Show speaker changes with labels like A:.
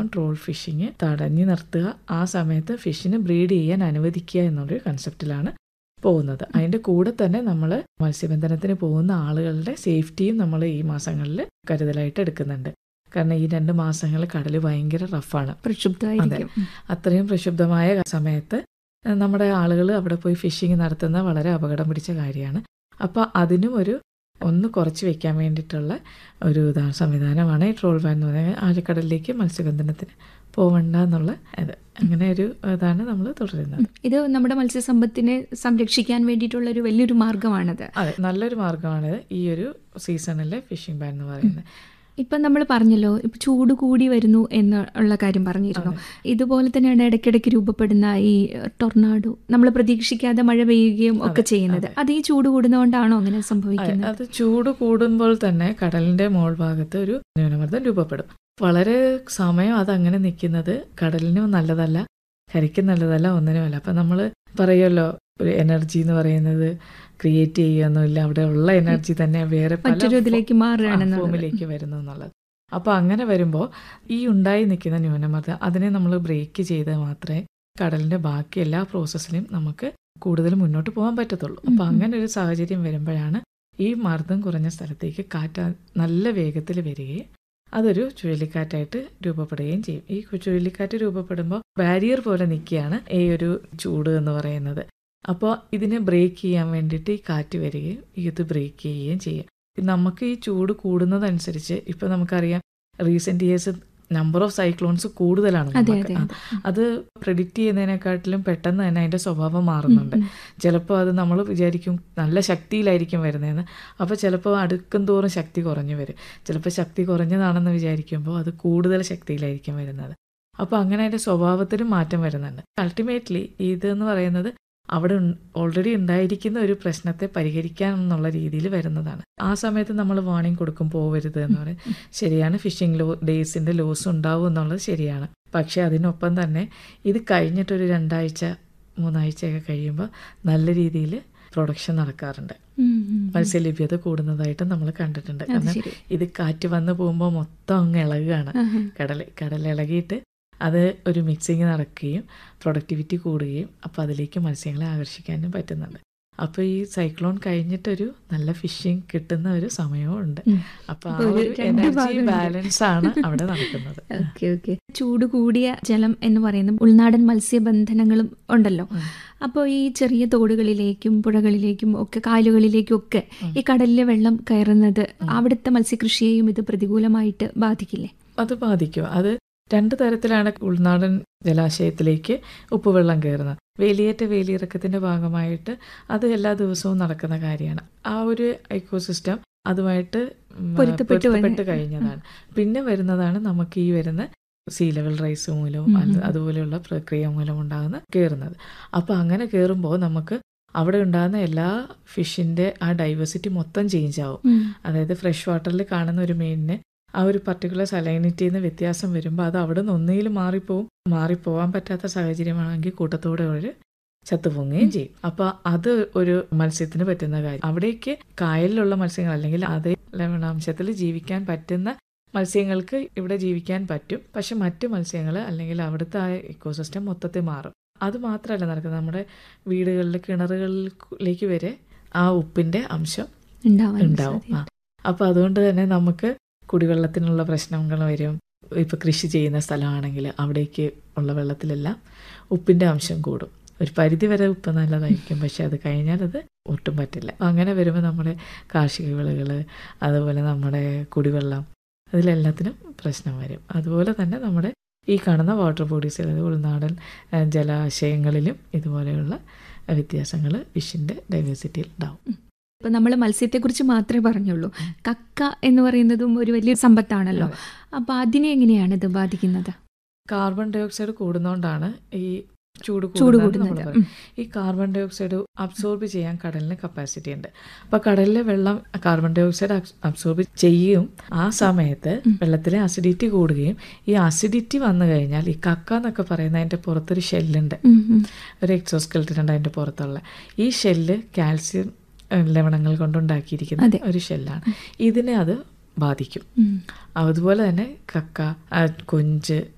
A: Troll fishing തടഞ്ഞു നിർത്തുക ആ സമയത്ത് ഫിഷിനെ ബ്രീഡ് ചെയ്യാൻ അനുവദിക്കുക എന്നുള്ളൊരു കൺസെപ്റ്റിലാണ് പോകുന്നത് അതിൻ്റെ കൂടെ തന്നെ നമ്മൾ മത്സ്യബന്ധനത്തിന് പോകുന്ന ആളുകളുടെ സേഫ്റ്റിയും നമ്മൾ ഈ മാസങ്ങളിൽ കരുതലായിട്ട് എടുക്കുന്നുണ്ട് കാരണം ഈ രണ്ട് മാസങ്ങൾ കടൽ ഭയങ്കര റഫാണ്
B: പ്രക്ഷുബ്ധമായിരിക്കും ഉം.
A: അത്രയും പ്രക്ഷുബ്ധമായ സമയത്ത് നമ്മുടെ ആളുകൾ അവിടെ പോയി ഫിഷിംഗ് നടത്തുന്ന വളരെ അപകടം പിടിച്ച കാര്യമാണ് അപ്പോൾ അതിനും ഒരു ഒന്ന് കുറച്ച് വെക്കാൻ വേണ്ടിയിട്ടുള്ള ഒരു ഉദാ സംവിധാനമാണ് ഈ ട്രോൾ ബാൻ എന്ന് പറയുന്നത് ആഴക്കടലിലേക്ക് മത്സ്യബന്ധനത്തിന് പോവണ്ട എന്നുള്ള ഇത് അങ്ങനെ ഒരു ഇതാണ് നമ്മൾ തുടരുന്നത്
B: ഇത് നമ്മുടെ മത്സ്യസമ്പത്തിനെ സംരക്ഷിക്കാൻ വേണ്ടിയിട്ടുള്ള ഒരു വലിയൊരു മാർഗമാണത്
A: അതെ നല്ലൊരു മാർഗമാണിത് ഈ ഒരു സീസണിലെ ഫിഷിംഗ് ബാൻ എന്ന് പറയുന്നത്
B: ഇപ്പം നമ്മൾ പറഞ്ഞല്ലോ ഇപ്പൊ ചൂട് കൂടി വരുന്നു എന്നുള്ള കാര്യം പറഞ്ഞിരുന്നു ഇതുപോലെ തന്നെയാണ് ഇടയ്ക്കിടയ്ക്ക് രൂപപ്പെടുന്ന ഈ ടൊർണാഡോ നമ്മൾ പ്രതീക്ഷിക്കാതെ മഴ പെയ്യുകയും ഒക്കെ ചെയ്യുന്നത് അത് ഈ ചൂട് കൂടുന്നതുകൊണ്ടാണോ അങ്ങനെ സംഭവിക്കുന്നത്
A: അത് ചൂട് കൂടുമ്പോൾ തന്നെ കടലിന്റെ മോൾ ഭാഗത്ത് ഒരു ന്യൂനമർദ്ദം രൂപപ്പെടും വളരെ സമയം അത് അങ്ങനെ നിൽക്കുന്നത് കടലിനും നല്ലതല്ല കരയ്ക്കും നല്ലതല്ല ഒന്നിനുമല്ല അപ്പൊ നമ്മൾ പറയുമല്ലോ ഒരു എനർജി എന്ന് പറയുന്നത് ക്രിയേറ്റ് ചെയ്യുകയൊന്നുമില്ല അവിടെ ഉള്ള എനർജി തന്നെ വേറെ പല
B: മറ്റൊരു ഇതിലേക്ക് മാറുകയാണെന്നുള്ളത്
A: ഫോമിലേക്ക് വരുന്നു എന്നുള്ളത് അപ്പോൾ അങ്ങനെ വരുമ്പോൾ ഈ ഉണ്ടായി നിൽക്കുന്ന ന്യൂനമർദ്ദം അതിനെ നമ്മൾ ബ്രേക്ക് ചെയ്താൽ മാത്രമേ കടലിന്റെ ബാക്കി എല്ലാ പ്രോസസ്സിലും നമുക്ക് കൂടുതൽ മുന്നോട്ട് പോകാൻ പറ്റത്തുള്ളൂ അപ്പോൾ
B: ഉം.
A: അങ്ങനെ ഒരു സാഹചര്യം വരുമ്പോഴാണ് ഈ മർദ്ദം കുറഞ്ഞ സ്ഥലത്തേക്ക് കാറ്റ് നല്ല വേഗത്തിൽ വരികയും അതൊരു ചുഴലിക്കാറ്റായിട്ട് രൂപപ്പെടുകയും ചെയ്യും ഈ ചുഴലിക്കാറ്റ് രൂപപ്പെടുമ്പോൾ ബാരിയർ പോലെ നിൽക്കുകയാണ് ഈ ഒരു ചൂട് എന്ന് പറയുന്നത് അപ്പോൾ ഇതിനെ ബ്രേക്ക് ചെയ്യാൻ വേണ്ടിയിട്ട് ഈ കാറ്റ് വരികയും ഇത് ബ്രേക്ക് ചെയ്യുകയും ചെയ്യും നമുക്ക് ഈ ചൂട് കൂടുന്നതനുസരിച്ച് ഇപ്പം നമുക്കറിയാം recent years number of cyclones കൂടുതലാണ്
B: അതെ
A: നമുക്ക്.
B: അതെ
A: ആ,
B: അതെ
A: അത് പ്രെഡിക്റ്റ് ചെയ്യുന്നതിനെക്കാട്ടിലും പെട്ടെന്ന് തന്നെ അതിന്റെ സ്വഭാവം മാറുന്നുണ്ട്
B: ഉം, ഉം.
A: ചിലപ്പോൾ അത് നമ്മൾ വിചാരിക്കും നല്ല ശക്തിയിലായിരിക്കും വരുന്നതെന്ന് അപ്പോൾ ചിലപ്പോൾ അടുക്കും തോറും ശക്തി കുറഞ്ഞു വരും ചിലപ്പോൾ ശക്തി കുറഞ്ഞതാണെന്ന് വിചാരിക്കുമ്പോൾ അത് കൂടുതൽ ശക്തിയിലായിരിക്കും വരുന്നത് അപ്പോൾ അങ്ങനെ അതിൻ്റെ സ്വഭാവത്തിലും മാറ്റം വരുന്നുണ്ട് അൾട്ടിമേറ്റ്ലി ഇതെന്ന് പറയുന്നത് അവിടെ ഓൾറെഡി ഉണ്ടായിരിക്കുന്ന ഒരു പ്രശ്നത്തെ പരിഹരിക്കാൻ എന്നുള്ള രീതിയിൽ വരുന്നതാണ് ആ സമയത്ത് നമ്മൾ വാണിംഗ് കൊടുക്കും പോവരുത് എന്ന് പറയും ശരിയാണ് ഫിഷിംഗ് ലോ ഡേയ്സിൻ്റെ ലോസ് ഉണ്ടാവും എന്നുള്ളത് ശരിയാണ് പക്ഷേ അതിനൊപ്പം തന്നെ ഇത് കഴിഞ്ഞിട്ടൊരു രണ്ടാഴ്ച മൂന്നാഴ്ചയൊക്കെ കഴിയുമ്പോൾ നല്ല രീതിയിൽ പ്രൊഡക്ഷൻ നടക്കാറുണ്ട്
B: ഉം, ഉം, ഉം.
A: മത്സ്യലഭ്യത കൂടുന്നതായിട്ട് നമ്മൾ കണ്ടിട്ടുണ്ട്
B: അത്
A: കാരണം
B: ശരി
A: ഇത് കാറ്റ് വന്ന് പോകുമ്പോൾ മൊത്തം അങ്ങ് ഇളകുകയാണ്
B: ആഹാ.
A: കടൽ കടൽ ഇളകിയിട്ട് അത് ഒരു മിക്സിങ് നടക്കുകയും പ്രൊഡക്ടിവിറ്റി കൂടുകയും അപ്പോൾ അതിലേക്ക് മത്സ്യങ്ങളെ ആകർഷിക്കാനും പറ്റുന്നുണ്ട് അപ്പോൾ ഈ സൈക്ലോൺ കഴിഞ്ഞിട്ടൊരു നല്ല ഫിഷിംഗ് കിട്ടുന്ന ഒരു സമയവും ഉണ്ട്
B: ഉം.
A: അപ്പോൾ ആ
B: അപ്പോൾ ഒരു
A: ഒരു
B: രണ്ട്
A: എനർജി
B: ഭാഗമുണ്ട്.
A: ബാലൻസ് ആണ് അവിടെ നടക്കുന്നത്
B: ഓക്കെ ഓക്കെ ചൂട് കൂടിയ ജലം എന്ന് പറയുന്നത് ഉൾനാടൻ മത്സ്യബന്ധനങ്ങളും ഉണ്ടല്ലോ
A: ഉം.
B: അപ്പോൾ ഈ ചെറിയ തോടുകളിലേക്കും പുഴകളിലേക്കും ഒക്കെ കായലുകളിലേക്കും ഒക്കെ
A: ഉം.
B: ഈ കടലിലെ വെള്ളം കയറുന്നത് അവിടുത്തെ മത്സ്യകൃഷിയെയും ഇത് പ്രതികൂലമായിട്ട് ബാധിക്കില്ലേ
A: അത് ബാധിക്കും അത് രണ്ട് തരത്തിലാണ് ഉൾനാടൻ ജലാശയത്തിലേക്ക് ഉപ്പുവെള്ളം കയറുന്നത് വേലിയേറ്റ വേലിയിറക്കത്തിന്റെ ഭാഗമായിട്ട് അത് എല്ലാ ദിവസവും നടക്കുന്ന കാര്യമാണ് ആ ഒരു എക്കോസിസ്റ്റം അതുമായിട്ട് ഉം,
B: പൊരുത്തപ്പെട്ട്
A: പൊരുത്തപ്പെട്ട്
B: വന്ന്
A: കഴിഞ്ഞതാണ് പിന്നെ വരുന്നതാണ് നമുക്ക് ഈ വരുന്ന സീ ലെവൽ റൈസ് മൂലവും
B: ഉം,
A: അത്
B: ഉം.
A: അതുപോലെയുള്ള പ്രക്രിയ മൂലം ഉണ്ടാകുന്ന കയറുന്നത് അപ്പോൾ അങ്ങനെ കയറുമ്പോൾ നമുക്ക് അവിടെ ഉണ്ടാകുന്ന എല്ലാ ഫിഷിന്റെ ആ ഡൈവേഴ്സിറ്റി മൊത്തം ചേഞ്ച് ആവും
B: ഉം.
A: അതായത് ഫ്രഷ് വാട്ടറിൽ കാണുന്ന ഒരു മീനിന് ആ ഒരു പർട്ടിക്കുലർ സലൈനിറ്റിയിൽ നിന്ന് വ്യത്യാസം വരുമ്പോൾ അത് അവിടെ നിന്ന് ഒന്നിയിൽ മാറിപ്പോവും മാറിപ്പോവാൻ പറ്റാത്ത സാഹചര്യമാണെങ്കിൽ കൂട്ടത്തോടെ ഒരു ചത്തുപൊങ്ങുകയും ചെയ്യും അപ്പൊ അത് ഒരു മത്സ്യത്തിന് പറ്റുന്ന കാര്യം അവിടേക്ക് കായലിലുള്ള മത്സ്യങ്ങൾ അല്ലെങ്കിൽ അതേ ലവണാംശത്തിൽ ജീവിക്കാൻ പറ്റുന്ന മത്സ്യങ്ങൾക്ക് ഇവിടെ ജീവിക്കാൻ പറ്റും പക്ഷെ മറ്റു മത്സ്യങ്ങൾ അല്ലെങ്കിൽ അവിടുത്തെ ആ ഇക്കോസിസ്റ്റം മൊത്തത്തിൽ മാറും അത് മാത്രമല്ല നടക്കുന്നത് നമ്മുടെ വീടുകളിൽ കിണറുകളിലേക്ക് വരെ ആ ഉപ്പിന്റെ അംശം
B: ഉണ്ടാവാൻ
A: ഉണ്ടാവും
B: സാധ്യത.
A: ആ അപ്പൊ അതുകൊണ്ട് തന്നെ നമുക്ക് കുടിവെള്ളത്തിനുള്ള പ്രശ്നങ്ങൾ വരും ഇപ്പൊ കൃഷി ചെയ്യുന്ന സ്ഥലമാണെങ്കിൽ അവിടേക്ക് ഉള്ള വെള്ളത്തിലെല്ലാം ഉപ്പിന്റെ അംശം കൂടും ഒരു പരിധി വരെ ഉപ്പ് നല്ലതായിരിക്കും പക്ഷെ അത് കഴിഞ്ഞാൽ അത് ഒട്ടും പറ്റില്ല അങ്ങനെ വരുമ്പോൾ നമ്മുടെ കാർഷിക വിളകൾ അതുപോലെ നമ്മുടെ കുടിവെള്ളം അതിലെല്ലാത്തിനും പ്രശ്നം വരും അതുപോലെ തന്നെ നമ്മുടെ ഈ കാണുന്ന വാട്ടർ ബോഡീസ് അതായത് ഉൾനാടൻ ഏഹ്, ജലാശയങ്ങളിലും ഇതുപോലെയുള്ള വ്യത്യാസങ്ങൾ ഫിഷിൻ്റെ ഡൈവേഴ്സിറ്റിയിൽ ഉണ്ടാവും
B: ഇപ്പൊ നമ്മൾ മത്സ്യത്തെക്കുറിച്ച് മാത്രമേ പറഞ്ഞുള്ളൂ കക്ക എന്ന് പറയുന്നതും ഒരു വലിയ സമ്പത്താണല്ലോ
A: അതെ.
B: അപ്പൊ അതിനെ എങ്ങനെയാണ് ഇത് ബാധിക്കുന്നത്
A: കാർബൺ ഡൈ ഓക്സൈഡ് കൂടുന്നതുകൊണ്ടാണ് ഈ ചൂട്
B: ചൂട്
A: കൂടുന്നത് നമ്മൾ
B: കൂടുന്നത്
A: പറയുന്നത്. ഈ കാർബൺ ഡൈ ഓക്സൈഡ് അബ്സോർബ് ചെയ്യാൻ കടലിന് കപ്പാസിറ്റി ഉണ്ട് അപ്പൊ കടലിലെ വെള്ളം കാർബൺ ഡൈ ഓക്സൈഡ് അബ്സോർബ് ചെയ്യും ആ സമയത്ത് വെള്ളത്തിലെ അസിഡിറ്റി കൂടുകയും ഈ അസിഡിറ്റി വന്നു കഴിഞ്ഞാൽ ഈ കക്ക എന്നൊക്കെ പറയുന്ന അതിന്റെ പുറത്തൊരു ഷെല്ലുണ്ട്
B: ഉം, ഉം.
A: ഒരു എക്സോസ്കെൽറ്റൻ ഉണ്ട് അതിന്റെ പുറത്തുള്ള ഈ ഷെല്ല് കാൽസ്യം ഏഹ്, ലവണങ്ങൾ കൊണ്ടുണ്ടാക്കിയിരിക്കുന്ന
B: അതെ.
A: ഒരു ഷെല്ലാണ് ഇതിനെ അത് ബാധിക്കും
B: ഉം.
A: അതുപോലെ തന്നെ കക്ക ആ, കൊഞ്ച്